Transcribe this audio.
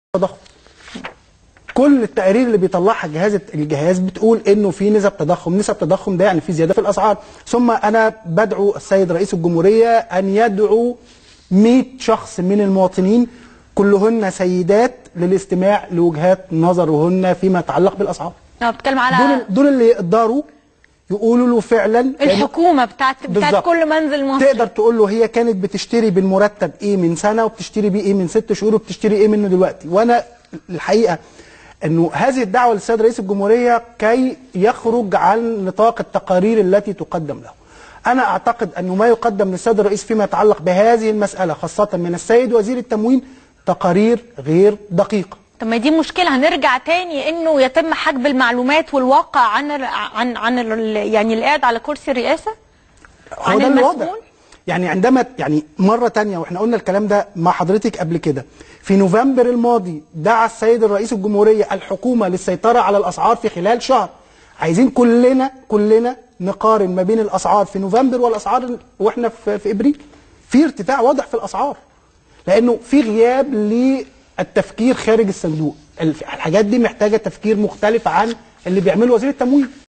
تضخم كل التقارير اللي بيطلعها الجهاز الجهاز بتقول انه في نسب تضخم نسب تضخم ده يعني في زياده في الاسعار ثم انا بدعو السيد رئيس الجمهوريه ان يدعو 100 شخص من المواطنين كلهن سيدات للاستماع لوجهات نظرهن فيما يتعلق بالاسعار انا بتكلم دول على دول اللي يقدروا يقولوا له فعلا الحكومه بتاعت بتاعت بالظبط. كل منزل مصري تقدر تقول له هي كانت بتشتري بالمرتب ايه من سنه وبتشتري بيه ايه من ست شهور وبتشتري ايه منه دلوقتي وانا الحقيقه انه هذه الدعوه للسيد رئيس الجمهوريه كي يخرج عن نطاق التقارير التي تقدم له انا اعتقد انه ما يقدم للسيد الرئيس فيما يتعلق بهذه المساله خاصه من السيد وزير التموين تقارير غير دقيقه طب ما دي مشكله هنرجع تاني انه يتم حجب المعلومات والواقع عن ال- عن عن ال- يعني اللي قاعد على كرسي الرئاسه هو عن ده اللي واضح المسؤول؟ يعني عندما يعني مرة تانية واحنا قلنا الكلام ده مع حضرتك قبل كده في نوفمبر الماضي دعا السيد الرئيس الجمهورية الحكومة للسيطرة على الأسعار في خلال شهر عايزين كلنا كلنا نقارن ما بين الأسعار في نوفمبر والأسعار واحنا في, في إبريل في ارتفاع واضح في الأسعار لأنه في غياب للتفكير خارج الصندوق الحاجات دي محتاجة تفكير مختلف عن اللي بيعمله وزير التموين